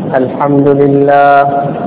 الحمد لله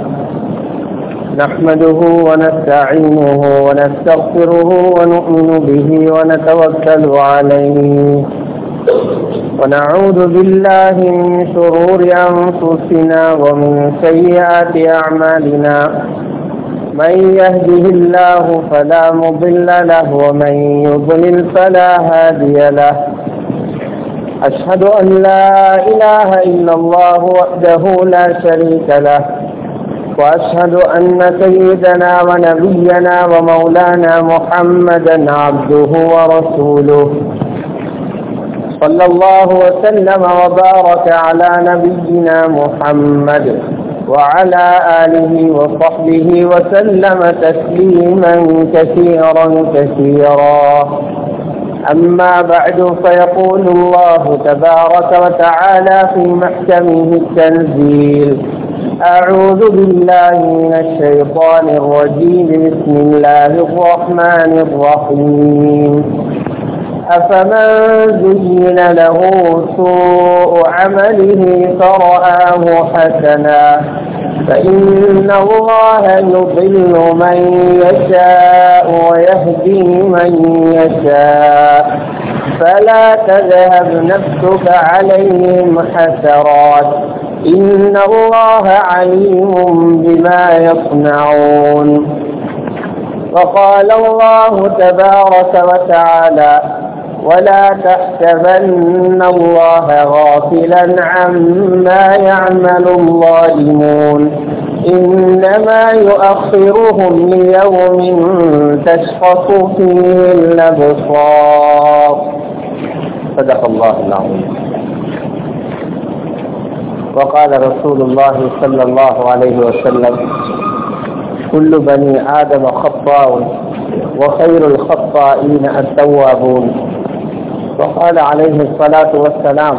نحمده ونستعينه ونستغفره ونؤمن به ونتوكل عليه ونعوذ بالله من شرور أنفسنا ومن سيئات أعمالنا من يهده الله فلا مضل له ومن يضلل فلا هادي له أشهد أن لا إله إلا الله وحده لا شريك له وأشهد أن سيدنا ونبينا ومولانا محمدا عبده ورسوله صلى الله وسلم وبارك على نبينا محمد وعلى آله وصحبه وسلم تسليما كثيرا كثيرا أما بعد فيقول الله تبارك وتعالى في محكمه التنزيل أعوذ بالله من الشيطان الرجيم بسم الله الرحمن الرحيم أفمن زين له سوء عمله فرآه حسنا فإن الله يضل من يشاء ويهدي من يشاء فلا تذهب نفسك عليهم حسرات إن الله عليم بما يصنعون وقال الله تبارك وتعالى ولا تحسبن الله غافلا عما يعمل الظالمون إنما يؤخرهم ليوم تشخص فيه الأبصار صدق الله العظيم وقال رسول الله صلى الله عليه وسلم كل بني آدم خطاء وخير الخطائين التوابون وقال عليه الصلاة والسلام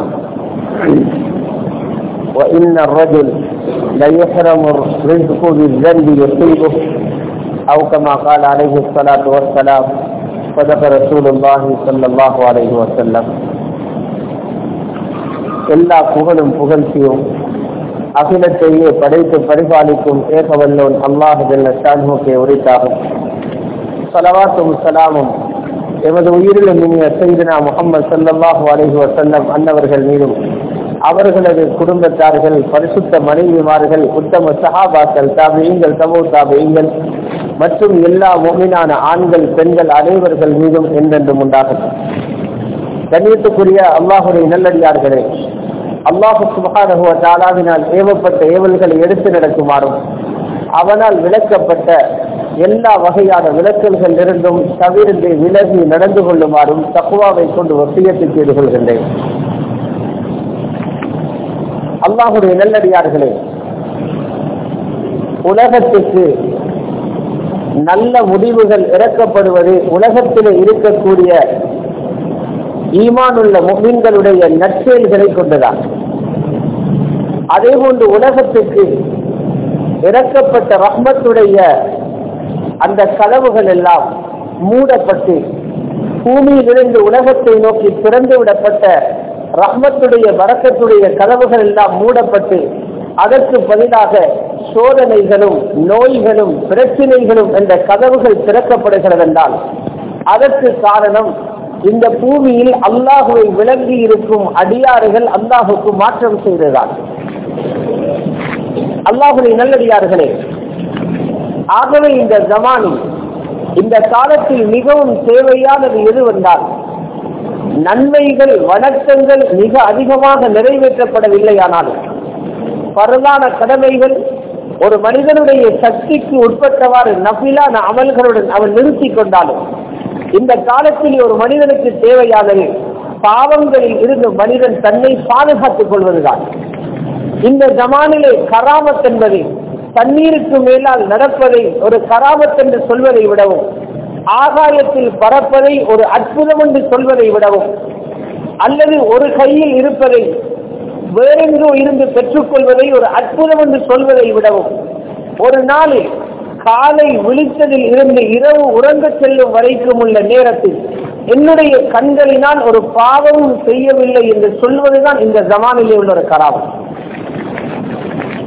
وإن الرجل ليحرم الرزق بالذنب يصيبه أو كما قال عليه الصلاة والسلام صدق رسول الله صلى الله عليه وسلم எல்லா புகழும் புகழ்ச்சியும் அகிலத்தையே படைத்து பரிபாலிக்கும் ஏகவல்லோன் அல்லாஹு ஜல்லே உரித்தாகும் சலவாத்தும் சலாமும் எமது உயிரிலும் இனிய செய்தினா முகமது சல்லாஹூ அலஹி வசல்லம் அன்னவர்கள் மீதும் அவர்களது குடும்பத்தார்கள் பரிசுத்த மனைவிமார்கள் உத்தம சஹாபாக்கள் தாபியங்கள் தபோ தாபியங்கள் மற்றும் எல்லா முகினான ஆண்கள் பெண்கள் அனைவர்கள் மீதும் என்றென்றும் உண்டாகும் கண்ணியத்துக்குரிய அல்லாஹுடைய நல்லடியார்களே அல்லாஹு சுபகாரகுவ தாலாவினால் ஏவப்பட்ட ஏவல்களை எடுத்து நடக்குமாறும் அவனால் விளக்கப்பட்ட எல்லா வகையான விளக்கல்கள் இருந்தும் தவிர்த்து விலகி நடந்து கொள்ளுமாறும் தக்குவாவை கொண்டு வசியத்தை செய்து கொள்கின்றேன் அல்லாஹுடைய நல்லடியார்களே உலகத்துக்கு நல்ல முடிவுகள் இறக்கப்படுவது உலகத்தில் இருக்கக்கூடிய ஈமானுள்ள முகின்களுடைய நற்செயல்களை கொண்டுதான் அதே போன்று உலகத்துக்கு இறக்கப்பட்ட ரஹ்மத்துடைய அந்த கதவுகள் எல்லாம் மூடப்பட்டு பூமியிலிருந்து உலகத்தை நோக்கி திறந்து விடப்பட்ட ரஹ்மத்துடைய வரக்கத்துடைய கதவுகள் எல்லாம் மூடப்பட்டு அதற்கு பதிலாக சோதனைகளும் நோய்களும் பிரச்சனைகளும் என்ற கதவுகள் திறக்கப்படுகிறது என்றால் அதற்கு காரணம் இந்த பூமியில் அல்லாஹுவை விளங்கி இருக்கும் அடியாறுகள் அல்லாஹுக்கு மாற்றம் செய்ததான் அல்லாஹுடைய நல்லடியார்களே ஆகவே இந்த ஜமானில் இந்த காலத்தில் மிகவும் தேவையானது எது வந்தால் நன்மைகள் வணக்கங்கள் மிக அதிகமாக நிறைவேற்றப்படவில்லையானாலும் பரதான கடமைகள் ஒரு மனிதனுடைய சக்திக்கு உட்பட்டவாறு நபிலான அமல்களுடன் அவன் நிறுத்தி கொண்டாலும் இந்த காலத்தில் ஒரு மனிதனுக்கு தேவையானது பாவங்களில் இருந்து மனிதன் தன்னை பாதுகாத்துக் கொள்வதுதான் இந்த ஜமானிலே கராமத் என்பது தண்ணீருக்கு மேலால் நடப்பதை ஒரு கராமத் என்று சொல்வதை விடவும் ஆகாயத்தில் பறப்பதை ஒரு அற்புதம் என்று சொல்வதை விடவும் அல்லது ஒரு கையில் இருப்பதை வேறெங்கோ இருந்து பெற்றுக்கொள்வதை ஒரு அற்புதம் என்று சொல்வதை விடவும் ஒரு நாளில் காலை விழித்ததில் இருந்து இரவு உறங்கச் செல்லும் வரைக்கும் உள்ள நேரத்தில் என்னுடைய கண்களினால் ஒரு பாவமும் செய்யவில்லை என்று சொல்வதுதான் இந்த ஜமானிலே உள்ள ஒரு கராமம்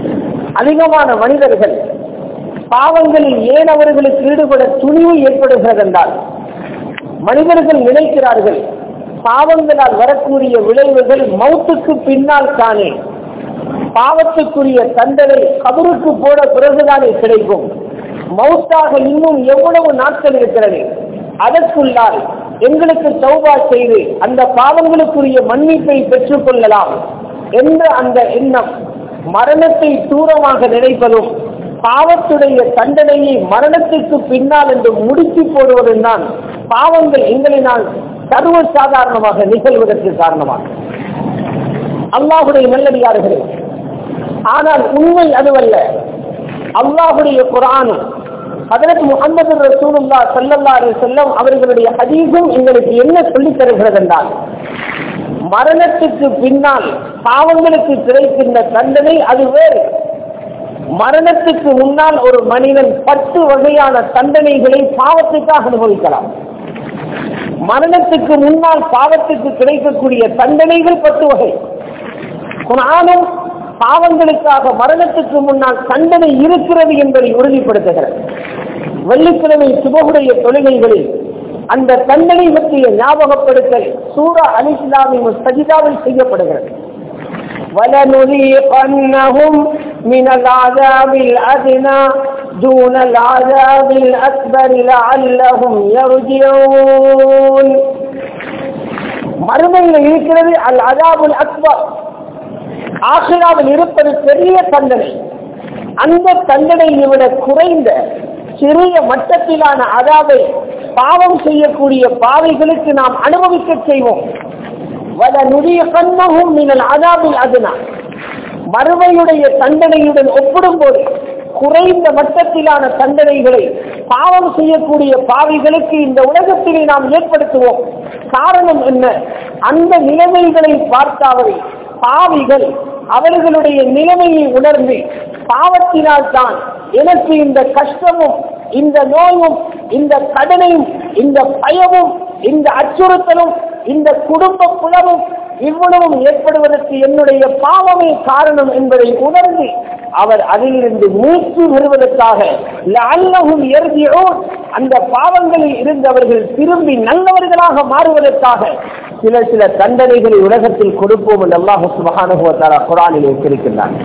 அதிகமான மனிதர்கள் பாவங்களில் ஏன் அவர்களுக்கு ஈடுபட துணிவு ஏற்படுகிறது என்றால் மனிதர்கள் நினைக்கிறார்கள் பாவங்களால் வரக்கூடிய விளைவுகள் மௌத்துக்கு பின்னால் தானே பாவத்துக்குரிய தண்டனை கபருக்கு போன பிறகுதானே கிடைக்கும் மௌத்தாக இன்னும் எவ்வளவு நாட்கள் இருக்கிறது அதற்குள்ளால் எங்களுக்கு சௌபா செய்து அந்த பாவங்களுக்குரிய மன்னிப்பை பெற்றுக் கொள்ளலாம் என்ற அந்த எண்ணம் மரணத்தை தூரமாக நினைப்பதும் பாவத்துடைய தண்டனையை மரணத்திற்கு பின்னால் என்று முடுக்கி போடுவதும் தான் பாவங்கள் எங்களினால் சர்வ சாதாரணமாக நிகழ்வதற்கு காரணமாக அல்லாஹுடைய நல்லடியார்களே ஆனால் உண்மை அதுவல்ல அல்லாஹுடைய குரானும் அதற்கு முகமது ரசூலுல்லா சல்லல்லா செல்லம் அவர்களுடைய ஹதீஸும் எங்களுக்கு என்ன சொல்லித் தருகிறது என்றால் மரணத்துக்கு பின்னால் பாவங்களுக்கு கிடைக்கின்ற தண்டனை அது வேறு மரணத்துக்கு முன்னால் ஒரு மனிதன் பத்து வகையான தண்டனைகளை பாவத்துக்காக அனுபவிக்கலாம் மரணத்துக்கு முன்னால் பாவத்துக்கு கிடைக்கக்கூடிய தண்டனைகள் பத்து வகை குரானும் பாவங்களுக்காக மரணத்துக்கு முன்னால் தண்டனை இருக்கிறது என்பதை உறுதிப்படுத்துகிறது வெள்ளிக்கிழமை சுபகுடைய தொழுகைகளில் அந்த தண்டனை பற்றிய ஞாபகப்படுத்தல் சூரா அலி இஸ்லாமின் சஜிதாவில் செய்யப்படுகிறது ولنذيقنهم من العذاب الأدنى دون العذاب الأكبر لعلهم يرجعون மறுமையில் இருக்கிறது அல் அதாபுல் அக்பர் ஆசிராவில் இருப்பது பெரிய தண்டனை அந்த தண்டனையை விட குறைந்த சிறிய மட்டத்திலான அதாவை பாவம் செய்யக்கூடிய பாவைகளுக்கு நாம் அனுபவிக்க செய்வோம் வல நுடிய கண்ணகும் நீங்கள் அதாபில் அதுனா மறுமையுடைய தண்டனையுடன் ஒப்பிடும் போது குறைந்த மட்டத்திலான தண்டனைகளை பாவம் செய்யக்கூடிய பாவிகளுக்கு இந்த உலகத்திலே நாம் ஏற்படுத்துவோம் காரணம் என்ன அந்த நிலைமைகளை பார்த்தாவது பாவிகள் அவர்களுடைய நிலைமையை உணர்ந்து பாவத்தினால் தான் எனக்கு இந்த கஷ்டமும் இந்த நோயும் இந்த கடனையும் இந்த பயமும் இந்த அச்சுறுத்தலும் இந்த குடும்ப புலமும் இவ்வளவும் ஏற்படுவதற்கு என்னுடைய பாவமே காரணம் என்பதை உணர்ந்து அவர் அதிலிருந்து மூச்சு வருவதற்காக அல்லவும் இறங்கியோ அந்த பாவங்களில் இருந்தவர்கள் திரும்பி நல்லவர்களாக மாறுவதற்காக சில சில தண்டனைகளை உலகத்தில் கொடுப்போம் என்று அல்லாஹு சுபகானுபவத்தாரா குரானில் வைத்திருக்கின்றார்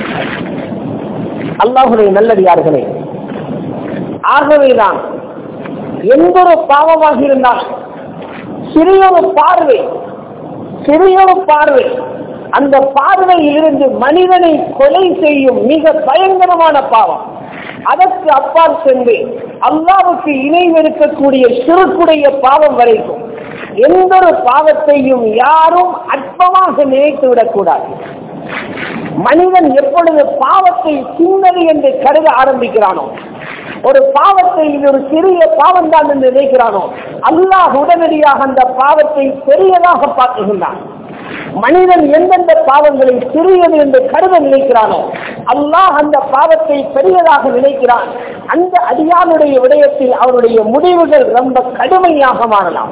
அல்லாஹுடைய நல்லடியார்களே ஆகவேதான் எந்த ஒரு பாவமாக இருந்தாலும் சிறியொரு பார்வை சிறியொரு பார்வை அந்த பார்வையில் இருந்து மனிதனை கொலை செய்யும் மிக பயங்கரமான பாவம் அதற்கு அப்பால் சென்று அல்லாவுக்கு இணை இருக்கக்கூடிய சிறுக்குடைய பாவம் வரைக்கும் எந்த ஒரு பாவத்தையும் யாரும் அற்பமாக நினைத்து விடக்கூடாது மனிதன் எப்பொழுது பாவத்தை சின்னது என்று கருத ஆரம்பிக்கிறானோ ஒரு பாவத்தை இது ஒரு சிறிய பாவம் தான் என்று நினைக்கிறானோ அல்லாஹ் உடனடியாக அந்த பாவத்தை பெரியதாக பார்க்குகின்றான் மனிதன் எந்தெந்த பாவங்களை சிறியது என்று கருத நினைக்கிறானோ அல்லாஹ் அந்த பாவத்தை பெரியதாக நினைக்கிறான் அந்த அடியானுடைய விடயத்தில் அவருடைய முடிவுகள் ரொம்ப கடுமையாக மாறலாம்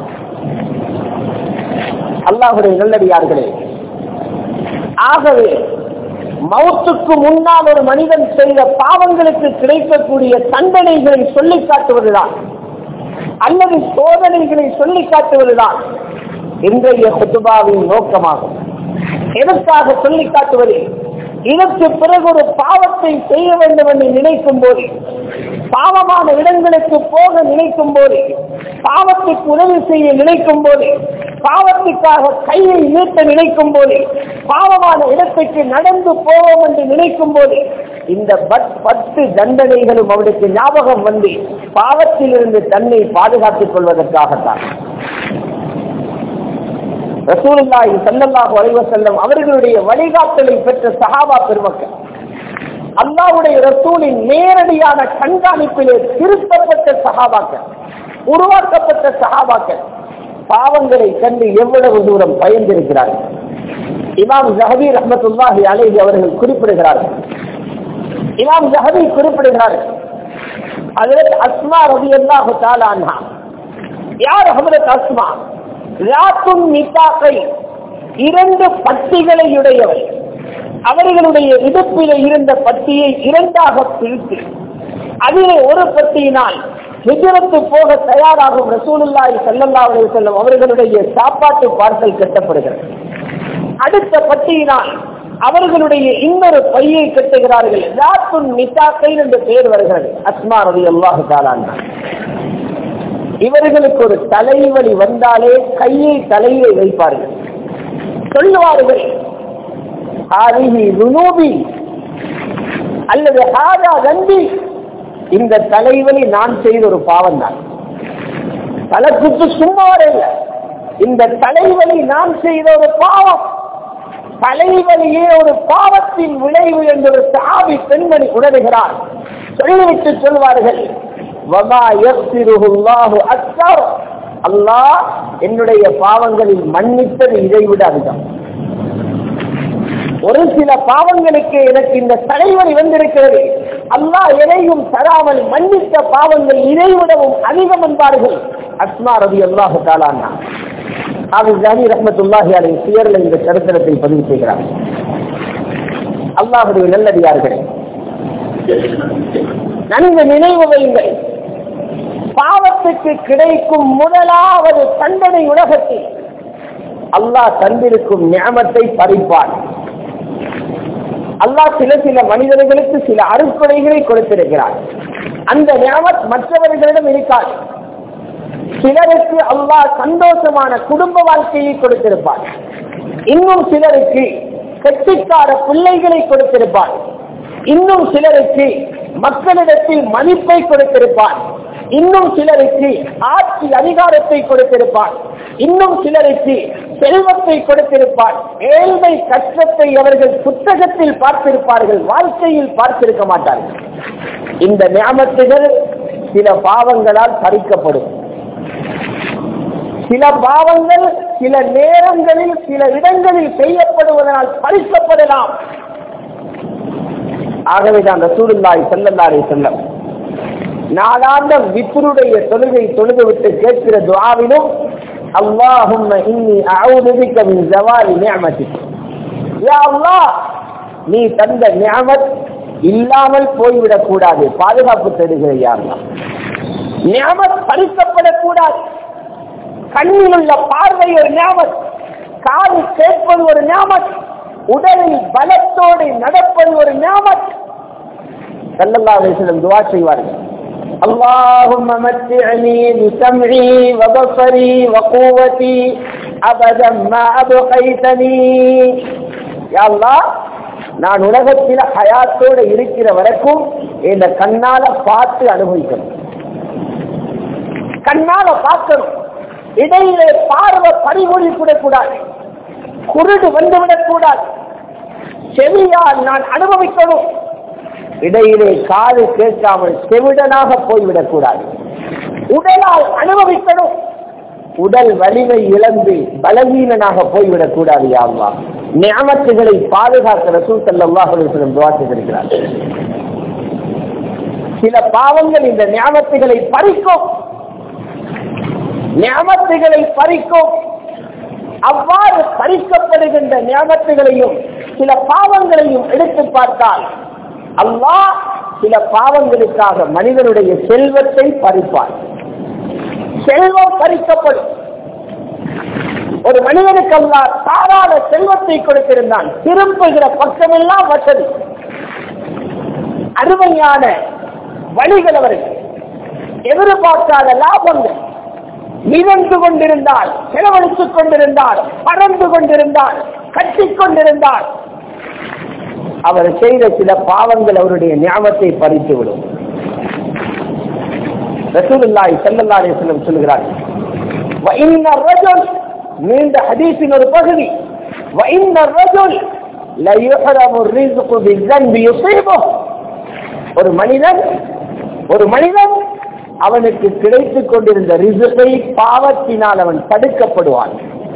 அல்லாஹுடைய நல்லடியார்களே ஆகவே மௌத்துக்கு முன்னால் ஒரு மனிதன் செய்த பாவங்களுக்கு கிடைக்கக்கூடிய தண்டனைகளை சொல்லி காட்டுவதுதான் அல்லது சோதனைகளை சொல்லி காட்டுவதுதான் இன்றைய குத்துபாவின் நோக்கமாகும் எதற்காக சொல்லி காட்டுவது இதற்கு பிறகு ஒரு பாவத்தை செய்ய வேண்டும் என்று நினைக்கும் போது பாவமான இடங்களுக்கு போக நினைக்கும் போது பாவத்துக்கு உதவி செய்ய நினைக்கும் போது பாவத்துக்காக கையை நீட்ட நினைக்கும் போது பாவமான இடத்துக்கு நடந்து போவோம் என்று நினைக்கும் போது இந்த பத்து தண்டனைகளும் அவனுக்கு ஞாபகம் வந்து பாவத்திலிருந்து தன்னை பாதுகாத்துக் கொள்வதற்காகத்தான் ரசூலுல்லாஹி ஸல்லல்லாஹு அலைஹி வஸல்லம் அவர்களுடைய வழிகாட்டலை பெற்ற சஹாபா பெருமக்கள் அல்லாஹ்வுடைய ரசூலின் நேரடியான கண்காணிப்பிலே திருத்தப்பட்ட சஹாபாக்கள் உருவாக்கப்பட்ட சஹாபாக்கள் பாவங்களை கண்டு எவ்வளவு தூரம் பயந்திருக்கிறார்கள் இமாம் ஜஹபி ரஹமத்துல்லாஹி அலைஹி அவர்கள் குறிப்பிடுகிறார்கள் இமாம் ஜஹபி குறிப்பிடுகிறார்கள் ஹஜரத் அஸ்மா ரலியல்லாஹு தஆலா அன்ஹா யார் ஹஜரத் அஸ்மா ராத்தும் நித்தாக்கை இரண்டு பட்டிகளை உடையவை அவர்களுடைய இடுப்பிலே இருந்த பட்டியை இரண்டாக பிரித்து அதிலே ஒரு பட்டியினால் ஹிஜரத்து போக தயாராகும் ரசூலுல்லாஹி ஸல்லல்லாஹு அலைஹி வஸல்லம் அவர்களுடைய சாப்பாட்டு பார்சல் கட்டப்படுகிறது அடுத்த பட்டியினால் அவர்களுடைய இன்னொரு பையை கட்டுகிறார்கள் ஜாத்துன் நிசாக்கை என்று பெயர் வருகிறது அஸ்மா ரவி அல்லாஹு தாலான் இவர்களுக்கு ஒரு தலைவலி வந்தாலே கையை தலையிலே வைப்பார்கள் சொல்லுவார்கள் ஹாரிஹி ருனூபி அல்லது ஹாதா கண்டி இந்த தலைவலி நான் செய்த ஒரு பாவம் தான் தலைக்குத்து சும்மா இல்லை இந்த தலைவலி நான் செய்த ஒரு பாவம் தலைவலியே ஒரு பாவத்தின் விளைவு என்று ஒரு சாவி பெண்மணி உணர்கிறார் சொல்லிவிட்டு சொல்வார்கள் அல்லாஹ் என்னுடைய பாவங்களில் மன்னித்தது இதைவிட அதிகம் ஒரு சில பாவங்களுக்கு எனக்கு இந்த தலைவலி வந்திருக்கிறது அல்லாஹ் எதையும் தராமல் மன்னித்த பாவங்கள் இதைவிடவும் அதிகம் என்பார்கள் அஸ்மா ரவி அல்லாஹு தாலானா அது ஜானி ரஹமத்துல்லாஹி அலை சியர்ல இந்த சரித்திரத்தை பதிவு செய்கிறார் அல்லாஹுடைய நல்லடியார்களே நன்கு நினைவு வையுங்கள் பாவத்துக்கு கிடைக்கும் முதலாவது தண்டனை உலகத்தில் அல்லாஹ் தந்திருக்கும் ஞாபத்தை பறிப்பான் அல்லாஹ் சில சில மனிதர்களுக்கு சில அறுக்குறைகளை கொடுத்திருக்கிறார் அந்த ஞாபத் மற்றவர்களிடம் இருக்காது சிலருக்கு அல்லாஹ் சந்தோஷமான குடும்ப வாழ்க்கையை கொடுத்திருப்பார் இன்னும் சிலருக்கு கெட்டிக்கார பிள்ளைகளை கொடுத்திருப்பார் இன்னும் சிலருக்கு மக்களிடத்தில் மதிப்பை கொடுத்திருப்பார் இன்னும் சிலருக்கு ஆட்சி அதிகாரத்தை கொடுத்திருப்பார் இன்னும் சிலருக்கு செல்வத்தை கொடுத்திருப்பார் ஏழ்மை கஷ்டத்தை அவர்கள் புத்தகத்தில் பார்த்திருப்பார்கள் வாழ்க்கையில் பார்த்திருக்க மாட்டார்கள் இந்த ஞாபகத்துகள் சில பாவங்களால் பறிக்கப்படும் சில பாவங்கள் சில நேரங்களில் சில இடங்களில் செய்யப்படுவதனால் பறிக்கப்படலாம் ஆகவேதான் ரசூலுல்லாய் செல்லல்லாரை செல்லம் நாளாந்தம் வித்ருடைய தொழுகை தொழுது விட்டு கேட்கிற துவாவிலும் அல்லாஹும் இன்னி அவுதுபிக்க மின் ஜவாலி நியமதி யா அல்லாஹ் நீ தந்த நியமத் இல்லாமல் போய்விடக் கூடாது பாதுகாப்பு தேடுகிறையா நியமத் பறிக்கப்படக்கூடாது கண்ணில் உள்ள பார்வை ஒரு ஞாபகம் காது கேட்பது ஒரு ஞாபகம் உடலில் பலத்தோடு நடப்பது ஒரு ஞாபகம் சல்லல்லா அலிஸ்லம் துவா செய்வார்கள் اللهم متعني بسمعي وبصري وقوتي أبدا ما أبقيتني يا الله நான் உலகத்தில் ஹயாத்தோட இருக்கிற வரைக்கும் இந்த கண்ணால பார்த்து அனுபவிக்கணும் கண்ணால பார்க்கணும் இடையிலே பார்வை பறிமொழி கூடாது குருடு வந்துவிடக் கூடாது செவியால் நான் அனுபவிக்கணும் இடையிலே காது கேட்காமல் செவிடனாக போய்விடக் கூடாது உடலால் அனுபவிக்கணும் உடல் வலிமை இழந்து பலவீனனாக போய்விடக் கூடாது யாவா ஞாபகங்களை பாதுகாக்க ரசூல் சல்லாஹ் துவா செய்திருக்கிறார் சில பாவங்கள் இந்த ஞாபகங்களை பறிக்கும் ஞாபகங்களை பறிக்கும் அவ்வாறு பறிக்கப்படுகின்ற ஞாபகங்களையும் சில பாவங்களையும் எடுத்து பார்த்தால் அல்லாஹ் சில பாவங்களுக்காக மனிதனுடைய செல்வத்தை பறிப்பார் செல்வம் பறிக்கப்படும் ஒரு மனிதனுக்கு அல்லா தாராள செல்வத்தை கொடுத்திருந்தான் திரும்புகிற பக்கமெல்லாம் வசதி அருமையான வழிகள் அவருக்கு எதிர்பார்க்காத லாபங்கள் மிதந்து கொண்டிருந்தால் செலவழித்துக் கொண்டிருந்தால் பறந்து கொண்டிருந்தால் கட்டிக் கொண்டிருந்தால் அவர் செய்த சில பாவங்கள் அவருடைய ஞாபகத்தை பறித்துவிடும் ரசூலுல்லாஹி ஸல்லல்லாஹு அலைஹி வஸல்லம் சொல்கிறார் وَإِنَّ الرَّجُلَ நீண்ட ஹதீஸின் ஒரு பகுதி وَإِنَّ الرَّجُلَ لَيُحْرَمُ الرِّزْقُ بِالذَّنْبِ يُصِيبُهُ ஒரு மனிதன் ஒரு மனிதன் அவனுக்கு கிடைத்துக் கொண்டிருந்த ரிசுகை பாவத்தினால் அவன் தடுக்கப்படுவான்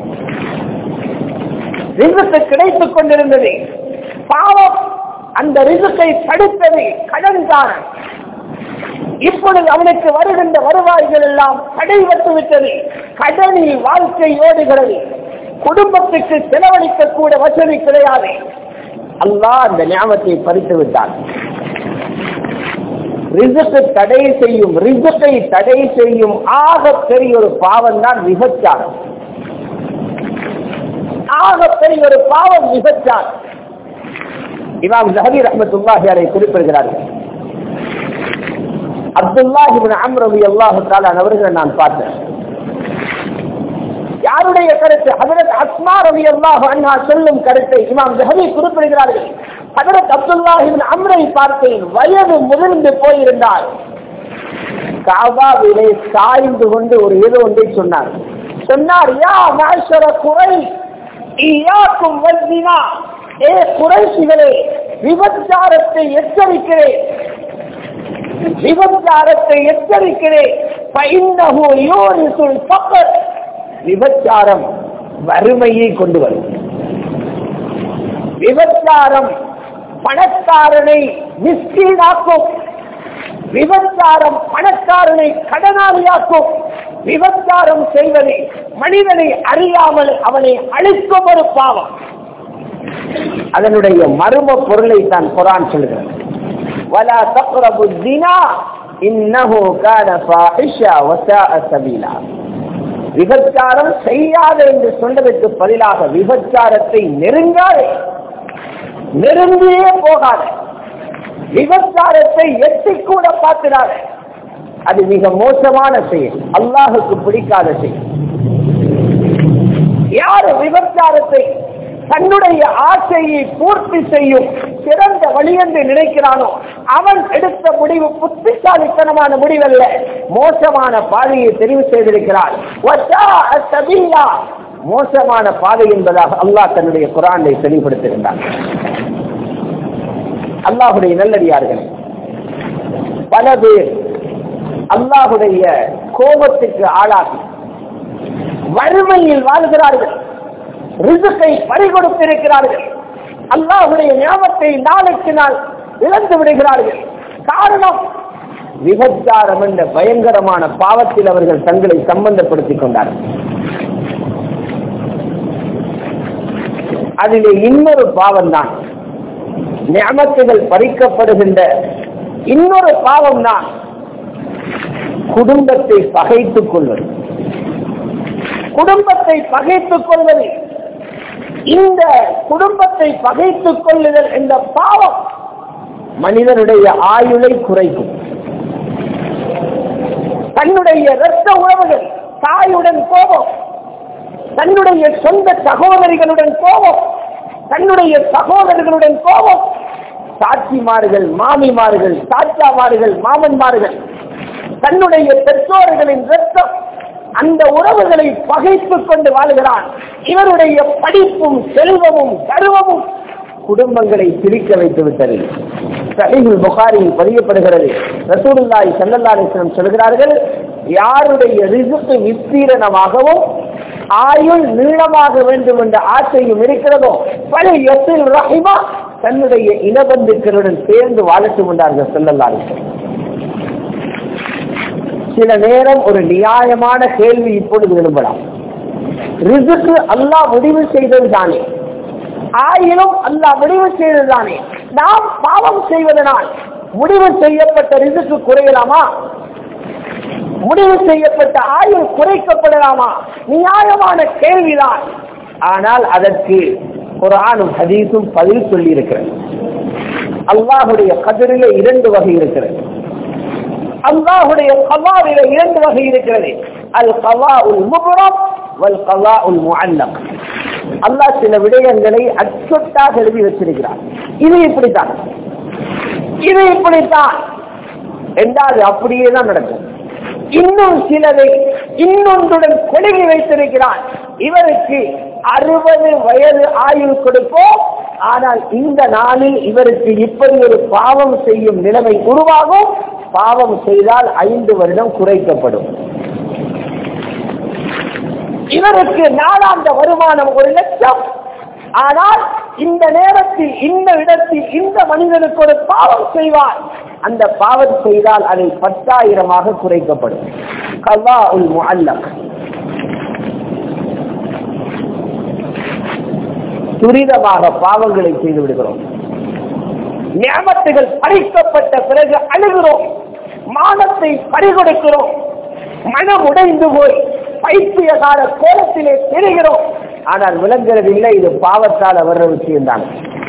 ரிசுக்கு கிடைத்துக் கொண்டிருந்தது பாவம் அந்த ரிசுக்கை தடுத்தது கடன்காரன் இப்பொழுது அவனுக்கு வருகின்ற வருவாய்கள் எல்லாம் தடைபட்டு விட்டது கடனில் வாழ்க்கை ஓடுகிறது குடும்பத்துக்கு செலவழிக்க கூட வசதி கிடையாது அல்லாஹ் அந்த ஞாபகத்தை பறித்து விட்டான் ரிசுக்கு தடை செய்யும் ரிசுக்கை தடை செய்யும் ஆக பெரிய ஒரு பாவம் தான் விபச்சாரம் ஆக பெரிய ஒரு பாவம் விபச்சாரம் இமாம் ஜஹபீர் ரஹமத்துல்லாஹி அதை குறிப்பிடுகிறார்கள் அப்துல்லாஹிபின் அம்ரவி அல்லாஹு தாலான் அவர்களை நான் பார்த்தேன் யாருடைய கருத்து ஹதரத் அஸ்மா ரவி அல்லாஹ் அண்ணா சொல்லும் கருத்தை இமாம் ஜஹபி குறிப்பிடுகிறார்கள் ஹதரத் அப்துல்லாஹிபின் அம்ரை பார்த்தேன் வயது முதிர்ந்து போயிருந்தார் காபாவிலே சாய்ந்து கொண்டு ஒரு ஏதோ ஒன்றை சொன்னார் சொன்னார் யா மாஷர குறை ஈயாக்கும் வல்வினா ஏ குறைசிகளே விபச்சாரத்தை எச்சரிக்கிறேன் விபச்சாரத்தை எச்சரிக்கிறேன் பைன்னஹு யூரிசுல் ஃபக்ர் விபச்சாரம் வறுமையை கொண்டு வரும் விபச்சாரம் பணக்காரனை மிஸ்கீனாக்கும் விபச்சாரம் பணக்காரனை கடனாளியாக்கும் விபச்சாரம் செய்வதை மனிதனை அறியாமல் அவனை அழிக்கும் ஒரு பாவம் அதனுடைய மர்ம பொருளை தான் குரான் சொல்கிறது ولا تقربوا الزنا انه كان فاحشا وساء سبيلا விபச்சாரம் செய்யாத என்று சொன்னதற்கு பதிலாக விபச்சாரத்தை நெருங்காதே நெருங்கியே போகாத விபச்சாரத்தை எட்டி கூட பார்க்கிறார் அது மிக மோசமான செயல் அல்லாஹுக்கு பிடிக்காத செயல் யாரு விபச்சாரத்தை தன்னுடைய ஆசையை பூர்த்தி செய்யும் சிறந்த வழி என்று நினைக்கிறானோ அவன் எடுத்த முடிவு புத்திசாலித்தனமான முடிவல்ல மோசமான பாதையை தெரிவு செய்திருக்கிறார் மோசமான பாதை என்பதாக அல்லாஹ் தன்னுடைய குரானை தெளிவுபடுத்துகின்றான் அல்லாஹுடைய நல்லடியார்கள் பல பேர் அல்லாஹுடைய கோபத்துக்கு ஆளாகி வறுமையில் வாழ்கிறார்கள் ரிசுக்கை பறிகொடுத்திருக்கிறார்கள் அல்லாஹுடைய ஞாபகத்தை நாளுக்கு நாள் இழந்து விடுகிறார்கள் காரணம் விபச்சாரம் என்ற பயங்கரமான பாவத்தில் அவர்கள் தங்களை சம்பந்தப்படுத்திக் கொண்டார்கள் அதிலே இன்னொரு பாவம் தான் ஞாபகங்கள் பறிக்கப்படுகின்ற இன்னொரு பாவம் தான் குடும்பத்தை பகைத்துக் கொள்வது குடும்பத்தை பகைத்துக் கொள்வது இந்த குடும்பத்தை பகைத்துக் கொள்ளுதல் என்ற பாவம் மனிதனுடைய ஆயுளை குறைக்கும் தன்னுடைய இரத்த உறவுகள் தாயுடன் கோபம் தன்னுடைய சொந்த சகோதரிகளுடன் கோபம் தன்னுடைய சகோதரர்களுடன் கோபம் சாட்சிமார்கள் மாமிமார்கள் சாச்சாமார்கள் மாமன்மார்கள் தன்னுடைய பெற்றோர்களின் ரத்தம் அந்த உறவுகளை பகைத்துக் கொண்டு வாழ்கிறான் இவருடைய படிப்பும் செல்வமும் கர்வமும் குடும்பங்களை பிரிக்க வைத்து விட்டது சஹீஹுல் புகாரில் பதியப்படுகிறது ரசூலுல்லாஹி ஸல்லல்லாஹு அலைஹி வஸல்லம் சொல்கிறார்கள் யாருடைய ரிசுக்கு விஸ்தீரணமாகவும் ஆயுள் நீளமாக வேண்டும் என்ற ஆசையும் இருக்கிறதோ பல எத்தில் ரஹிமா தன்னுடைய இனபந்துக்களுடன் சேர்ந்து வாழட்டும் என்றார்கள் ஸல்லல்லாஹு அலைஹி வஸல்லம் சில நேரம் ஒரு நியாயமான கேள்வி இப்பொழுது எழும்பலாம் ரிசுக்கு அல்லாஹ் முடிவு செய்தது தானே ஆயினும் அல்லாஹ் முடிவு செய்தது தானே நாம் பாவம் செய்வதனால் முடிவு செய்யப்பட்ட ரிசுக்கு குறையலாமா முடிவு செய்யப்பட்ட ஆயுள் குறைக்கப்படலாமா நியாயமான கேள்விதான் ஆனால் அதற்கு குரானும் ஹதீஸும் பதில் சொல்லி இருக்கிறது அல்லாஹுடைய கதிரிலே இரண்டு வகை இருக்கிறது அல்லாஹுடைய கலாவில இரண்டு வகை இருக்கிறது அல் கலா உல் முபரம் வல் கலா உல் முஅல்லம் அல்லாஹ் சில விடயங்களை அச்சொட்டாக எழுதி வச்சிருக்கிறார் இது இப்படித்தான் இது இப்படித்தான் என்றால் அப்படியே தான் நடக்கும் இன்னும் சிலரை இன்னொன்றுடன் கொழுகி வைத்திருக்கிறான் இவருக்கு அறுபது வயது ஆயுள் கொடுப்போம் ஆனால் இந்த நாளில் இவருக்கு இப்படி ஒரு பாவம் செய்யும் நிலைமை உருவாகும் பாவம் செய்தால் ஐந்து வருடம் குறைக்கப்படும் இவருக்கு நாளாந்த வருமானம் ஒரு லட்சம் ஆனால் இந்த நேரத்தில் இந்த இடத்தில் இந்த மனிதனுக்கு ஒரு பாவம் செய்வார் அந்த பாவம் செய்தால் அதை பத்தாயிரமாக குறைக்கப்படும் கல்லா உல் முஅல்லம் துரிதமாக பாவங்களை செய்து விடுகிறோம் நியமத்துகள் பறிக்கப்பட்ட பிறகு அழுகிறோம் மானத்தை பறிகொடுக்கிறோம் மனம் உடைந்து போய் பைத்தியகார கோலத்திலே தெரிகிறோம் ஆனால் விளங்குறது இல்லை இது பாவத்தால் வர்ற விஷயம்தான்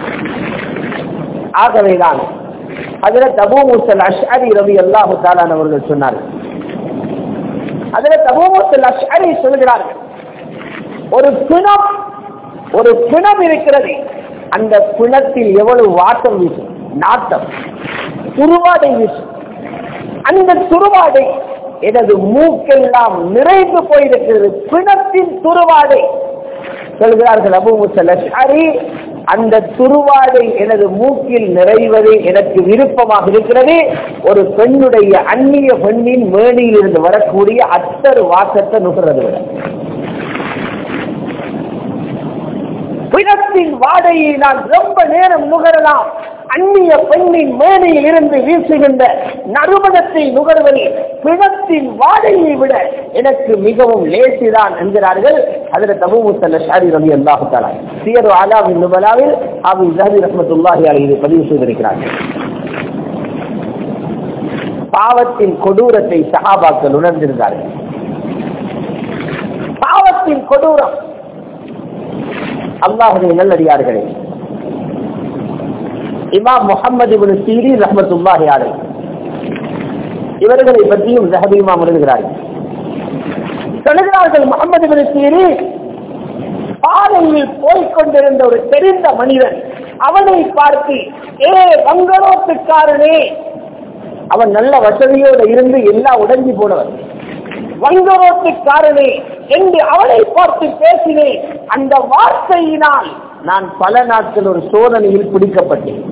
ஆகவேதான் அதுல தபு முசல் அஷ்அரி ரவி அல்லாஹு தாலான் அவர்கள் சொன்னார்கள் அதுல தபு முசல் அஷ்அரி சொல்கிறார்கள் ஒரு பிணம் ஒரு பிணம் இருக்கிறது அந்த பிணத்தில் எவ்வளவு வாட்டம் வீசும் நாட்டம் துருவாடை வீசும் அந்த துருவாடை எனது மூக்கெல்லாம் நிறைந்து போயிருக்கிறது பிணத்தின் துருவாடை சொல்கிறார்கள் அபு முசல் அஷ்அரி அந்த துருவாடை எனது மூக்கில் நிறைவது எனக்கு விருப்பமாக இருக்கிறது ஒரு பெண்ணுடைய அந்நிய பெண்ணின் மேனியில் இருந்து வரக்கூடிய அத்தர் வாசத்தை நுகர்றது விட பிணத்தின் வாடையை நான் ரொம்ப நேரம் நுகரலாம் அந்நிய பெண்ணின் மேனையில் இருந்து வீசுகின்ற நறுமணத்தை நுகர்வதில் பிணத்தின் வாடையை விட எனக்கு மிகவும் லேசிதான் என்கிறார்கள் அதில் தபுமுத்தல்ல ஷாரி ரவி அல்லாஹு தாலா சியரு அலாவின் நுபலாவில் அபு ஜஹதி ரஹமத்துல்லாஹி அலி இதை பதிவு செய்திருக்கிறார்கள் பாவத்தின் கொடூரத்தை சஹாபாக்கள் உணர்ந்திருந்தார்கள் பாவத்தின் கொடூரம் அல்லாஹுடைய நல்லடியார்களே இமாம் முகமது இபின் சீரி ரஹமத்துல்லாஹி அலை இவர்களை பற்றியும் ஜஹபீமா எழுதுகிறார்கள் சொல்லுகிறார்கள் முகமது இபின் சீரி பாதையில் போய்கொண்டிருந்த ஒரு தெரிந்த மனிதன் அவனை பார்த்து ஏ வங்கரோத்துக்காரனே அவன் நல்ல வசதியோடு இருந்து எல்லாம் உடஞ்சி போனவன் வங்கரோட்டுக்காரனே என்று அவனை பார்த்து பேசினேன் அந்த வார்த்தையினால் நான் பல நாட்கள் ஒரு சோதனையில் பிடிக்கப்பட்டேன்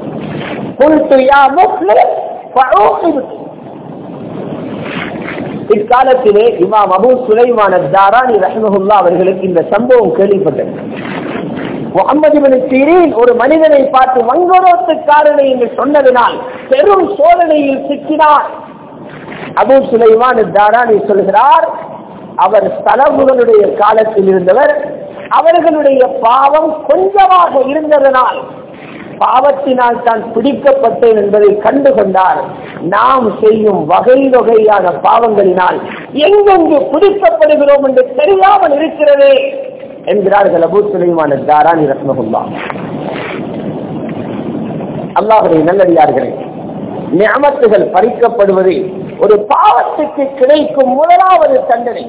இக்காலத்திலே இமாம் அபு சுலைமான தாராணி ரஹமஹுல்லா அவர்களுக்கு இந்த சம்பவம் கேள்விப்பட்டது முகமது பின் சீரின் ஒரு மனிதனை பார்த்து வங்கரோத்துக்காரனை என்று சொன்னதினால் பெரும் சோதனையில் சிக்கினார் அபு சுலைமான் தாராணி சொல்கிறார் அவர் தலமுகளுடைய காலத்தில் இருந்தவர் அவர்களுடைய பாவம் கொஞ்சமாக இருந்ததனால் பாவத்தினால் தான் பிடிக்கப்பட்டேன் என்பதை கண்டு கொண்டார் நாம் செய்யும் வகை வகையான பாவங்களினால் எங்கெங்கு பிடிக்கப்படுகிறோம் என்று தெரியாமல் இருக்கிறதே என்கிறார்கள் அபு சுலைமான தாராணி ரத்னகுல்லா அல்லாஹுடைய நல்லடியார்களே நியமத்துகள் பறிக்கப்படுவது ஒரு பாவத்துக்கு கிடைக்கும் முதலாவது தண்டனை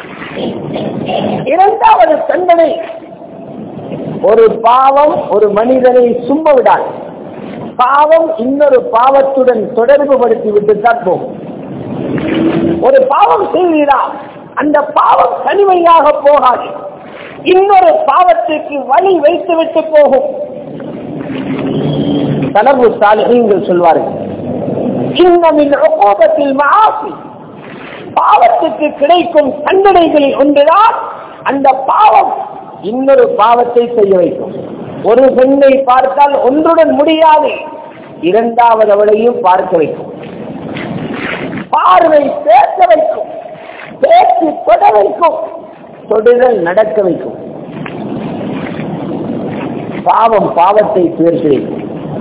இரண்டாவது தண்டனை ஒரு பாவம் ஒரு மனிதனை சும்ம விடாது பாவம் இன்னொரு பாவத்துடன் தொடர்பு படுத்தி விட்டு தான் போகும் ஒரு பாவம் செய்வீரா அந்த பாவம் தனிமையாக போகாது இன்னொரு பாவத்துக்கு வழி வைத்து விட்டு போகும் தலபு சாலிகள் சொல்வார்கள் இன்னமின் ஒப்போகத்தில் மாசி பாவத்துக்கு கிடைக்கும் தண்டனைகளில் ஒன்றுதான் அந்த பாவம் இன்னொரு பாவத்தை செய்ய வைக்கும் ஒரு பெண்ணை பார்த்தால் ஒன்றுடன் முடியாது இரண்டாவது அவளையும் பார்க்க வைக்கும் பார்வை பேச வைக்கும் பேச்சு தொட வைக்கும் தொடுதல் நடக்க வைக்கும் பாவம் பாவத்தை சேர்த்து வைக்கும்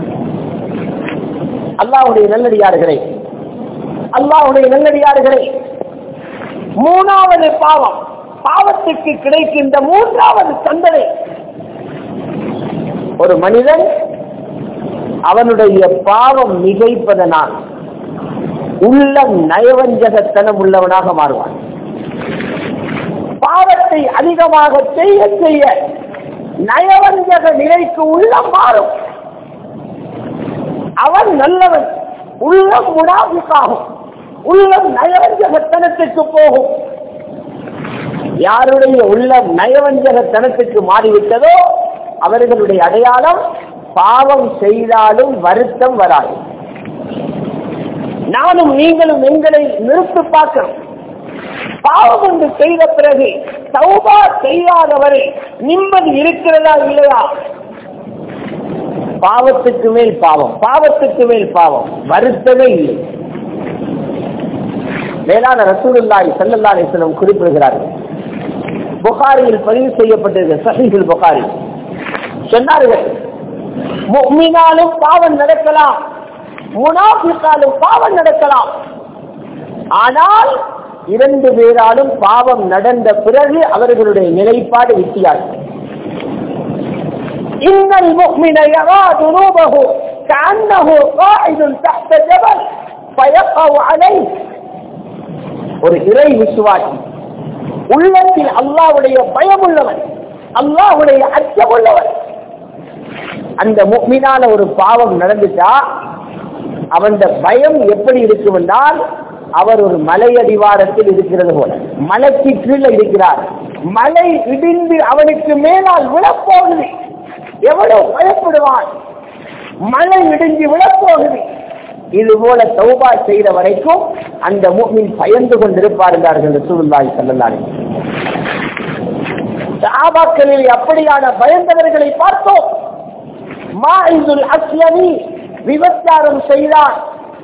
அல்லாவுடைய நல்லடியார்களே அல்லாவுடைய நல்லடியார்களே மூணாவது பாவம் பாவத்துக்கு கிடைக்கின்ற மூன்றாவது தண்டனை ஒரு மனிதன் அவனுடைய பாவம் மிகைப்பதனால் உள்ளம் நயவஞ்சகத்தனம் உள்ளவனாக மாறுவான் பாவத்தை அதிகமாக செய்ய செய்ய நயவஞ்சக நிலைக்கு உள்ளம் மாறும் அவன் நல்லவன் உள்ளம் முனாபிக்காகும் உள்ளம் நயவஞ்சகத்தனத்துக்கு போகும் யாருடைய உள்ளம் நயவஞ்சகத்தனத்துக்கு மாறிவிட்டதோ அவர்களுடைய அடையாளம் பாவம் செய்தாலும் வருத்தம் வராது நானும் நீங்களும் எங்களை நிறுத்து பார்க்கிறோம் பாவம் ஒன்று செய்த பிறகு சௌபா செய்யாதவரை நிம்மதி இருக்கிறதா இல்லையா பாவத்துக்கு மேல் பாவம் பாவத்துக்கு மேல் பாவம் வருத்தமே இல்லை மேலான ரசூலுல்லாஹி ஸல்லல்லாஹு அலைஹி வஸல்லம் குறிப்பிடுகிறார்கள் புகாரியில் பதிவு செய்யப்பட்டிருக்க சஹீஹுல் புகாரி சொன்னார்கள் முக்மினாலும் பாவம் நடக்கலாம் முனாஃபிக்காலும் பாவம் நடக்கலாம் ஆனால் இரண்டு பேராலும் பாவம் நடந்த பிறகு அவர்களுடைய நிலைப்பாடு வித்தியாசம் إن المؤمن يرى ذنوبه كأنه قاعد تحت جبل فيقع عليه ஒரு இறை விசுவாசி உள்ளத்தில் அல்லாவுடைய பயம் உள்ளவன் அல்லாஹுடைய அச்சம் உள்ளவன் அந்த முக்மினால ஒரு பாவம் நடந்துட்டா அவன் பயம் எப்படி இருக்கும் என்றால் அவர் ஒரு மலை அடிவாரத்தில் இருக்கிறது போல மலைக்கு கீழே இருக்கிறார் மலை இடிந்து அவனுக்கு மேலால் விழப்போகுது எவ்வளவு பயப்படுவான் மழை இடிஞ்சு விழப்போகுது இது போல தௌபா செய்த வரைக்கும் அந்த மூமின் பயந்து கொண்டிருப்பார்கள் ரசூலுல்லாஹி ஸல்லல்லாஹு அலைஹி சஹாபாக்களில் அப்படியான பயந்தவர்களை பார்த்தோம் மாஇதுல் அஸ்லமி விபச்சாரம் செய்தார்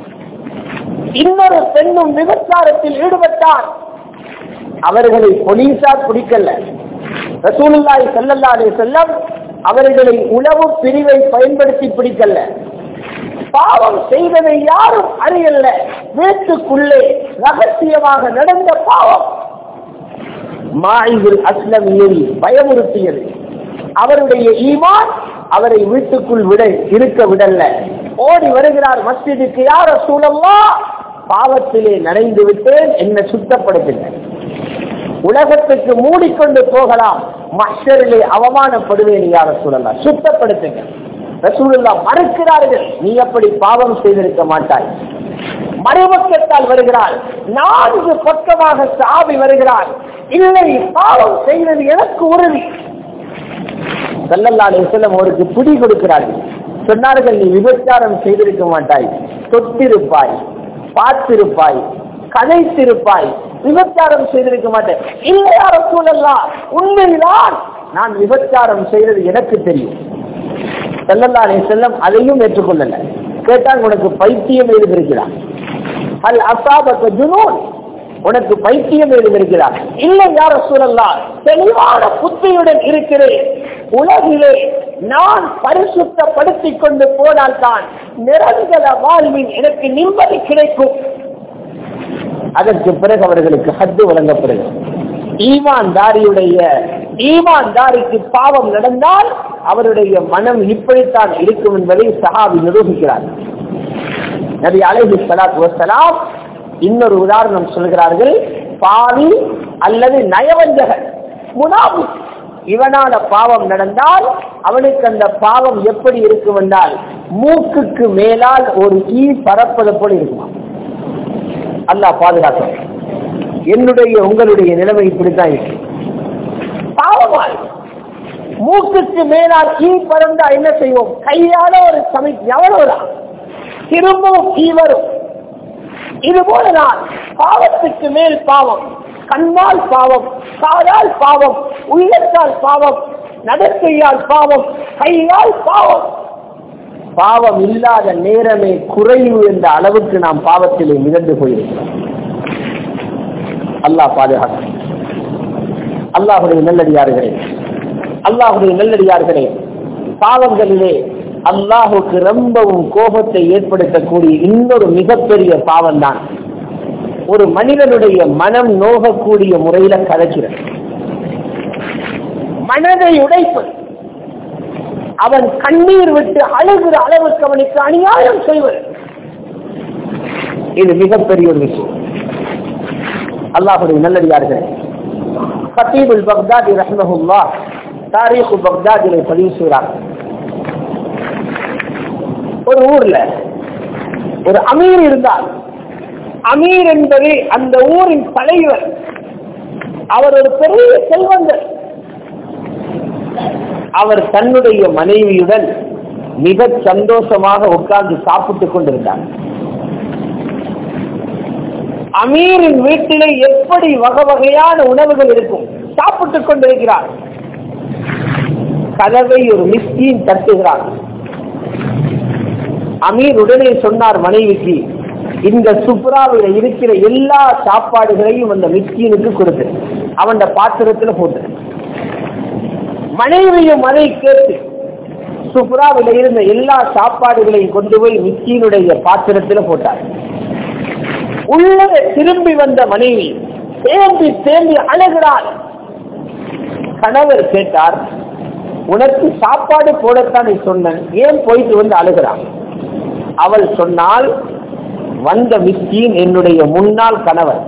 இன்னொரு பெண்ணும் விபச்சாரத்தில் ஈடுபட்டார் அவர்களை போலீசார் பிடிக்கல ரசூலுல்லாஹி ஸல்லல்லாஹு அலைஹி வஸல்லம் அவர்களை உளவு பிரிவை பயன்படுத்தி பிடிக்கல பாவம் செய்ததை யாரும் அறியல்ல வீட்டுக்குள்ளே ரகசியமாக நடந்த பாவம் மாயிதுல் அஸ்லமியை பயமுறுத்தியது அவருடைய ஈமான் அவரை வீட்டுக்குள் விட இருக்க விடல்ல ஓடி வருகிறார் மஸ்ஜிதுக்கு யார சூழல்லா பாவத்திலே நனைந்து விட்டேன் என்ன சுத்தப்படுத்துங்கள் உலகத்துக்கு மூடிக்கொண்டு போகலாம் மஷரிலே அவமானப்படுவேன் யார சூழலாம் சுத்தப்படுத்துங்க ரசூலுல்லா மறுக்கிறார்கள் நீ அப்படி பாவம் செய்திருக்க மாட்டாய் மறுபக்கத்தால் வருகிறார் நான்கு பக்கமாக சாவி வருகிறார் இல்லை பாவம் செய்வது எனக்கு உறுதி செல்லல்லாலே செல்லம் அவருக்கு பிடி கொடுக்கிறார்கள் சொன்னார்கள் நீ விபச்சாரம் செய்திருக்க மாட்டாய் தொட்டிருப்பாய் பார்த்திருப்பாய் கதைத்திருப்பாய் விபச்சாரம் செய்திருக்க மாட்டேன் இல்லையா சூழல்லா உண்மைதான் நான் விபச்சாரம் செய்தது எனக்கு தெரியும் செல்லல்லாலே செல்லம் அதையும் ஏற்றுக்கொள்ளல கேட்டால் உனக்கு பைத்தியம் எழுதியிருக்கிறான் அல் அசாபத்த ஜுனூன் உனக்கு பைத்தியம் எழுதியிருக்கிறார் இல்லை யார சூழல்லா தெளிவான புத்தியுடன் இருக்கிறேன் உலகிலே நான் பரிசுத்தப்படுத்திக் கொண்டு போனால் தான் நிரந்தர வாழ்வின் எனக்கு நிம்மதி கிடைக்கும் அதற்கு பிறகு அவர்களுக்கு ஹத்து வழங்கப்படுகிறது ஈமான்தாரியுடைய ஈமான்தாரிக்கு பாவம் நடந்தால் அவருடைய மனம் இப்படித்தான் இருக்கும் என்பதை சஹாபி நிரூபிக்கிறார் நபி அலைஹி சலாத்து வசலாம் இன்னொரு உதாரணம் சொல்கிறார்கள் பாவி அல்லது நயவஞ்சகன் முனாபி இவனால பாவம் நடந்தால் அவனுக்கு அந்த பாவம் எப்படி இருக்கும் என்றால் மூக்குக்கு மேலால் ஒரு ஈ பறப்பது போல இருக்குமா அல்லாஹ் பாதுகாக்கும் என்னுடைய உங்களுடைய நிலைமை இப்படித்தான் இருக்கு பாவமாய் மூக்குக்கு மேலால் ஈ பறந்தா என்ன செய்வோம் கையால ஒரு சமை எவ்வளவுதான் திரும்பவும் ஈ வரும் இது போலதான் பாவத்துக்கு மேல் பாவம் கண்ணால் பாவம் காதால் பாவம் உள்ளத்தால் பாவம் நடத்தையால் பாவம் கையால் பாவம் பாவம் இல்லாத நேரமே குறைவு என்ற அளவுக்கு நாம் பாவத்திலே மிதந்து போயிருக்கிறோம் அல்லாஹ் பாதுகாக்க அல்லாஹுடைய நல்லடியார்களே அல்லாஹுடைய நல்லடியார்களே பாவங்களிலே அல்லாஹுக்கு ரொம்பவும் கோபத்தை ஏற்படுத்தக்கூடிய இன்னொரு மிகப்பெரிய பாவம் தான் ஒரு மனிதனுடைய மனம் நோகக்கூடிய முறையில கதைக்கிறது மனதை உடைப்பது அவன் கண்ணீர் விட்டு அழுகிற அளவுக்கு அவனுக்கு அநியாயம் செய்வது இது மிகப்பெரிய ஒரு விஷயம் அல்லாஹுடைய நல்லடியார்கள் கத்தீபுல் பக்தாதி ரஹ்மஹுல்லா தாரீഖு பக்தாதிலே பதிவு செய்கிறார் ஒரு ஊர்ல ஒரு அமீர் இருந்தார் அமீர் என்பது அந்த ஊரின் தலைவர் அவர் ஒரு பெரிய செல்வந்தர் அவர் தன்னுடைய மனைவியுடன் மிக சந்தோஷமாக உட்கார்ந்து சாப்பிட்டுக் கொண்டிருந்தார் அமீரின் வீட்டிலே எப்படி வகை வகையான உணவுகள் இருக்கும் சாப்பிட்டுக் கொண்டிருக்கிறார் கதவை ஒரு மிஸ்கின் தட்டுகிறார் அமீர் உடனே சொன்னார் மனைவிக்கு இந்த சுப்ராவில் இருக்கிற எல்லா சாப்பாடுகளையும் அந்த மிஸ்கீனுக்கு கொடுத்து அவன் பாத்திரத்துல போட்டு மனைவியும் அதை கேட்டு சுப்ராவில் இருந்த எல்லா சாப்பாடுகளையும் கொண்டு போய் மிஸ்கீனுடைய பாத்திரத்தில் போட்டார் உள்ளே திரும்பி வந்த மனைவி தேம்பி தேம்பி அழுகிறார் கணவர் கேட்டார் உனக்கு சாப்பாடு போடத்தான் நீ சொன்னேன் ஏன் போயிட்டு வந்து அழுகிறான் அவள் சொன்னால் வந்த மிஸ்கீன் என்னுடைய முன்னாள் கணவர்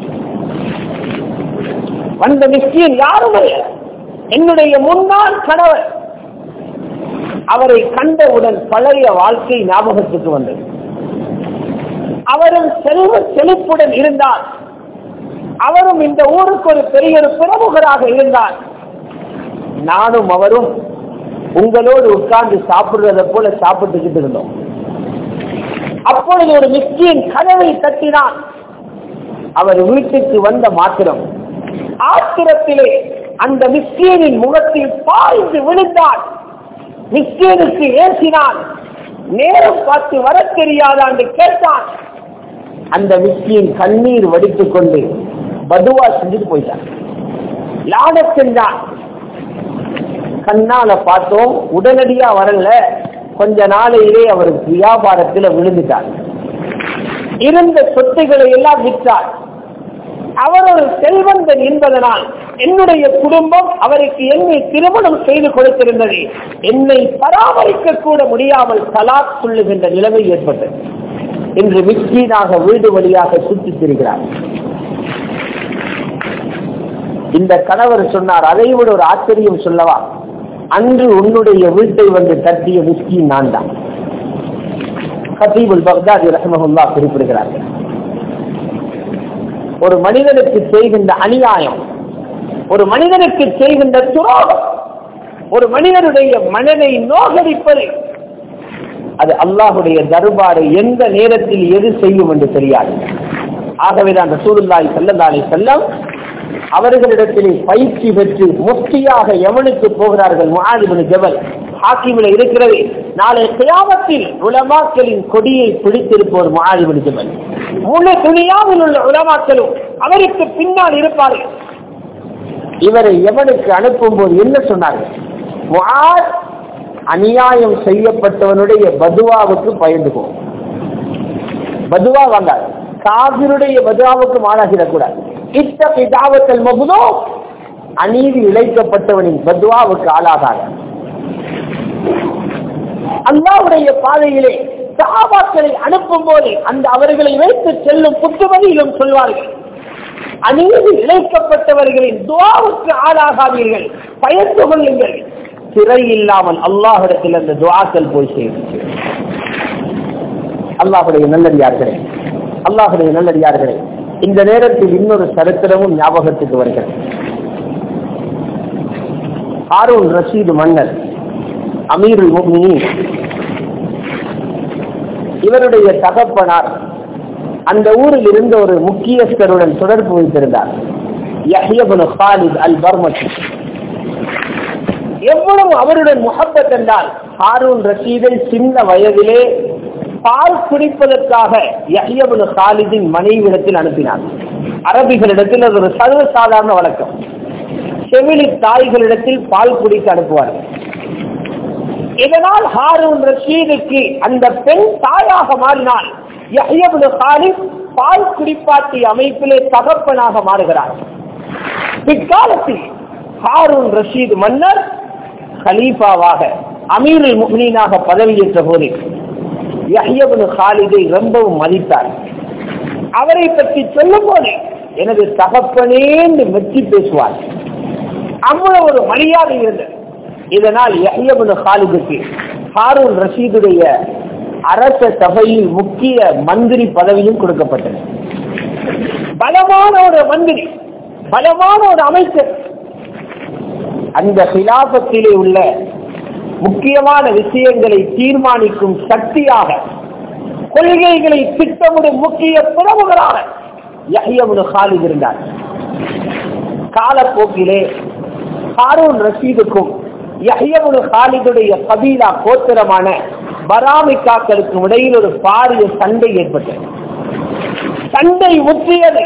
வந்த மிஸ்கீன் யாரும் அல்ல என்னுடைய முன்னாள் கணவர் அவரை கண்டவுடன் பழைய வாழ்க்கை ஞாபகத்துக்கு வந்தது அவரும் செல்வ செழிப்புடன் இருந்தார் அவரும் இந்த ஊருக்கு ஒரு பெரிய ஒரு பிரமுகராக இருந்தார் நானும் அவரும் உங்களோடு உட்கார்ந்து சாப்பிடுறத போல சாப்பிட்டுக்கிட்டு இருந்தோம் அப்பொழுது ஒரு மிஸ்கியின் கதவை தட்டினான் அவர் வீட்டுக்கு வந்த மாத்திரம் ஆத்திரத்திலே அந்த மிஸ்கியனின் முகத்தில் பாய்ந்து விழுந்தான் மிஸ்கியனுக்கு ஏசினான் நேரம் பார்த்து வர தெரியாதா என்று கேட்டான் அந்த மிஸ்கியின் கண்ணீர் வடித்துக் கொண்டு பதுவா செஞ்சுட்டு போயிட்டான் லாட செஞ்சான் கண்ணால பார்த்தோம் உடனடியா வரல கொஞ்ச நாளையிலே அவர் வியாபாரத்தில் விழுந்துட்டார் இருந்த சொத்துக்களை எல்லாம் விற்றார் அவர் ஒரு செல்வந்தன் என்பதனால் என்னுடைய குடும்பம் அவருக்கு என்னை திருமணம் செய்து கொடுத்திருந்தது என்னை பராமரிக்க கூட முடியாமல் தலாக் சொல்லுகின்ற நிலைமை ஏற்பட்டது இன்று மிஸ்கீனாக வீடு வழியாக சுற்றித் திரிகிறார் இந்த கணவர் சொன்னார் அதை விட ஒரு ஆச்சரியம் சொல்லவா அன்று உன்னுடைய வீட்டை வந்து தட்டிய மிஸ்கீன் நான் தான் ஹபீபுல் பக்தாதி ரஹமஹுல்லா குறிப்பிடுகிறார்கள் ஒரு மனிதனுக்கு செய்கின்ற அநியாயம் ஒரு மனிதனுக்கு செய்கின்ற துரோகம் ஒரு மனிதனுடைய மனதை நோகடிப்பது அது அல்லாஹுடைய தர்பாரை எந்த நேரத்தில் எது செய்யும் என்று தெரியாது ஆகவேதான் ரசூலுல்லாஹி ஸல்லல்லாஹு அலைஹி வஸல்லம் அவர்களிடத்திலே பயிற்சி பெற்று முஃப்தியாக எவனுக்கு போகிறார்கள் முஆதிபின் ஜபல் ஹாக்கிமில் இருக்கிறது நாளை கியாமத்தில் உலமாக்களின் கொடியை பிடித்திருப்போர் முஆதிபின் ஜபல் முழு துணியாவில் உள்ள உலமாக்களும் அவருக்கு பின்னால் இருப்பார்கள் இவரை எவனுக்கு அனுப்பும் போது என்ன சொன்னார்கள் முஆத் அநியாயம் செய்யப்பட்டவனுடைய பதுவாவுக்கு பயந்துகோ பதுவா வாங்காது காவிருடைய பதுவாவுக்கு மாறாகிடக்கூடாது இத்தகைய தாவத்தல் மகுதோ அநீதி இழைக்கப்பட்டவனின் பத்வாவுக்கு ஆளாகாத அல்லாவுடைய பாதையிலே சகாபாக்களை அனுப்பும் போது அந்த அவர்களை வைத்து செல்லும் புத்துமதியிலும் சொல்வார்கள் அநீதி இழைக்கப்பட்டவர்களின் துவாவுக்கு ஆளாகாதீர்கள் பயந்து கொள்ளுங்கள் திரை இல்லாமல் அல்லாஹிடத்தில் அந்த துவாக்கள் போய் சேரும் அல்லாஹுடைய நல்லடியார்களே அல்லாஹுடைய நல்லடியார்களே இந்த நேரத்தில் இன்னொரு சரித்திரமும் ஞாபகத்துக்கு வருகிறது ஹாரூன் ரஷீது மன்னர் அமீருல் முக்மினீன் இவருடைய தகப்பனார் அந்த ஊரில் இருந்த ஒரு முக்கியஸ்தருடன் தொடர்பு வைத்திருந்தார் யஹ்யபுன் ஹாலித் அல் பர்மதி எவ்வளவு அவருடன் முகப்பத் என்றால் ஹாரூன் ரஷீதை சின்ன வயதிலே பால் குடிப்பதற்காக யஹ்யபுல் ஹாலிதின் மனைவிடத்தில் அனுப்பினார் அரபிகளிடத்தில் அது ஒரு சர்வசாதாரண வழக்கம் செவிலி தாய்களிடத்தில் பால் குடிக்க அனுப்புவார்கள் இதனால் ஹாரூன் ரஷீதுக்கு அந்த பெண் தாயாக மாறினால் யஹ்யபுல் ஹாலித் பால் குடிப்பாட்டி அமைப்பிலே தகப்பனாக மாறுகிறார் பிற்காலத்தில் ஹாரூன் ரஷீத் மன்னர் கலீஃபாவாக அமீருல் முக்னீனாக பதவியேற்ற போது யஹ்யபுல் ஹாலிதை ரொம்பவும் மதித்தார் அவரை பற்றி சொல்லும் போது எனது தகப்பனே என்று மெச்சி பேசுவார் அவ்வளவு ஒரு மரியாதை இருந்தது இதனால் யஹ்யபுல் ஹாலிதுக்கு ஹாரூன் ரஷீதுடைய அரச சபையில் முக்கிய மந்திரி பதவியும் கொடுக்கப்பட்டது பலமான ஒரு மந்திரி பலமான ஒரு அமைச்சர் அந்த சிலாபத்திலே உள்ள முக்கியமான விஷயங்களை தீர்மானிக்கும் சக்தியாக கொள்கைகளை திட்டமிடும் முக்கிய பிரமுகராக யஹ்யபுல் ஹாலித் இருந்தார் காலப்போக்கிலே ஹாரூன் ரஷீதுக்கும் யஹ்யபுல் ஹாலிதுடைய கபீலா கோத்திரமான பராமிக்காக்களுக்கும் இடையில் ஒரு பாரிய சண்டை ஏற்பட்டது சண்டை முற்றியது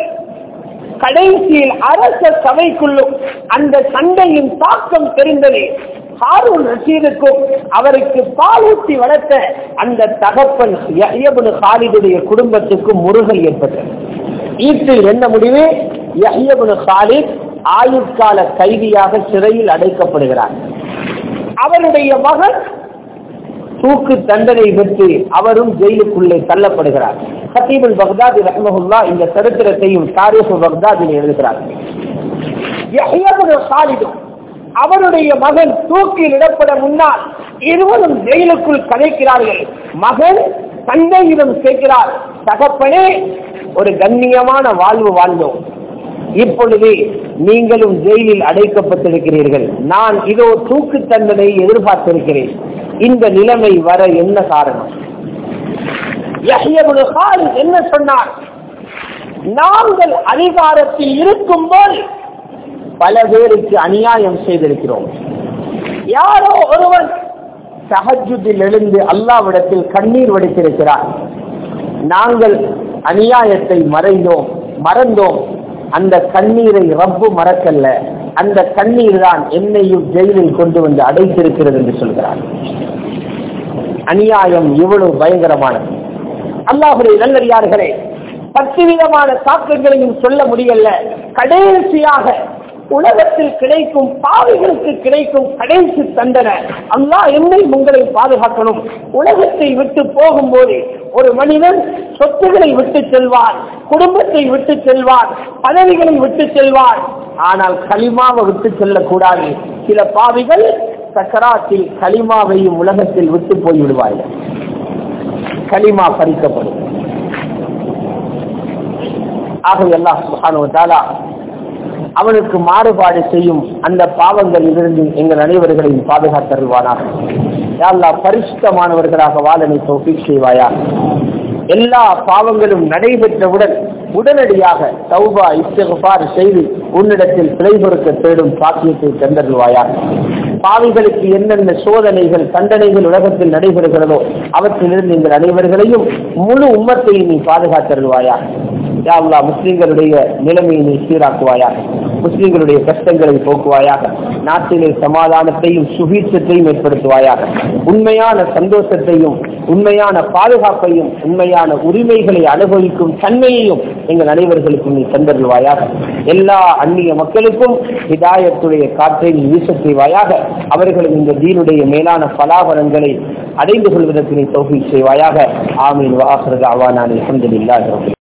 கடைசியில் அரச சபைக்குள்ளும் அந்த சண்டையின் தாக்கம் தெரிந்தது ஹாரூன் ரஷீதுக்கும் அவருக்கு பாலூட்டி வளர்த்த அந்த தகப்பன் யஹ்யபுல் ஹாலிதுடைய குடும்பத்துக்கும் முருகல் ஏற்பட்டது ஈட்டில் என்ன முடிவு யஹ்யபுல் ஹாலித் ஆயுட்கால கைதியாக சிறையில் அடைக்கப்படுகிறார் அவருடைய மகன் தூக்கு தண்டனை பெற்று அவரும் ஜெயிலுக்குள்ளே தள்ளப்படுகிறார் ஹத்தீபுல் பக்தாதி ரஹ்மஹுல்லா இந்த சரித்திரத்தையும் தாரிஃபு பக்தாதில் எழுதுகிறார் யஹ்யபுல் ஹாலிதும் அவருடைய மகன் தூக்கில் இடப்பட முன்னால் இருவரும் ஜெயிலுக்குள் கதைக்கிறார்கள் மகன் தந்தையிடம் கேட்கிறார் தகப்பனே ஒரு கண்ணியமான வாழ்வு வாழ்ந்தோம் இப்பொழுது நீங்களும் ஜெயிலில் அடைக்கப்பட்டிருக்கிறீர்கள் நான் இதோ தூக்கு தண்டனை எதிர்பார்த்திருக்கிறேன் இந்த நிலைமை வர என்ன காரணம் யஹ்யபுல் ஹாலித் என்ன சொன்னார் நாங்கள் அதிகாரத்தில் இருக்கும்போது பல பேருக்கு அநியாயம் செய்திருக்கிறோம் யாரோ ஒருவன் சஹஜுதில் எழுந்து அல்லாவிடத்தில் கண்ணீர் வடித்திருக்கிறார் நாங்கள் அநியாயத்தை மறைந்தோம் மறந்தோம் அந்த கண்ணீரை ரப்பு மறக்கல்ல அந்த கண்ணீர் தான் என்னையும் ஜெயிலில் கொண்டு வந்து அடைத்திருக்கிறது என்று சொல்கிறார் அநியாயம் இவ்வளவு பயங்கரமானது அல்லாஹுடைய நல்லறியார்களே பத்து விதமான தாக்கங்களையும் சொல்ல முடியல கடைசியாக உலகத்தில் கிடைக்கும் பாவிகளுக்கு கிடைக்கும் கடைசி தண்டனை அல்லாஹ் என்னை உங்களை பாதுகாக்கணும் உலகத்தை விட்டு போகும்போது ஒரு மனிதன் சொத்துக்களை விட்டு செல்வான் குடும்பத்தை விட்டு செல்வான் பதவிகளை விட்டு செல்வான் ஆனால் களிமாவை விட்டு செல்லக்கூடாது சில பாவிகள் சக்கராத்தில் களிமாவையும் உலகத்தில் விட்டு போய்விடுவார்கள் களிமா பறிக்கப்படும் ஆகவே அல்லாஹ் சுப்ஹானஹு வ தஆலா அவனுக்கு மாறுபாடு செய்யும் அந்த பாவங்களில் இருந்து எங்கள் அனைவர்களையும் பாதுகாத்தருவானாக யாழ்லா பரிசுத்தமானவர்களாக வாழனை தோப்பிக் செய்வாயா எல்லா பாவங்களும் நடைபெற்றவுடன் உடனடியாக தௌபா இஸ்திஃபார் செய்து உன்னிடத்தில் பிழை பொறுக்க தேடும் பாக்கியத்தை தந்தருவாயா பாவிகளுக்கு என்னென்ன சோதனைகள் தண்டனைகள் உலகத்தில் நடைபெறுகிறதோ அவற்றிலிருந்து எங்கள் அனைவர்களையும் முழு உம்மத்தையும் நீ பாதுகாத்தருவாயா யாவ்லா முஸ்லிம்களுடைய நிலைமையை நீ சீராக்குவாயாக முஸ்லிம்களுடைய கஷ்டங்களை போக்குவாயாக நாட்டிலே சமாதானத்தையும் சுகீட்சத்தையும் ஏற்படுத்துவாயாக உண்மையான சந்தோஷத்தையும் உண்மையான பாதுகாப்பையும் உண்மையான உரிமைகளை அனுபவிக்கும் தன்மையையும் எங்கள் அனைவர்களுக்கும் நீ தந்தருவாயாக எல்லா அந்நிய மக்களுக்கும் ஹிதாயத்துடைய காற்றை நீ வீச செய்வாயாக அவர்களும் இந்த தீனுடைய மேலான பலாபலங்களை அடைந்து கொள்வதற்கு நீ தௌஃபீக் செய்வாயாக ஆமீன் வாசரது அவானான் அலமதுல்லாஹி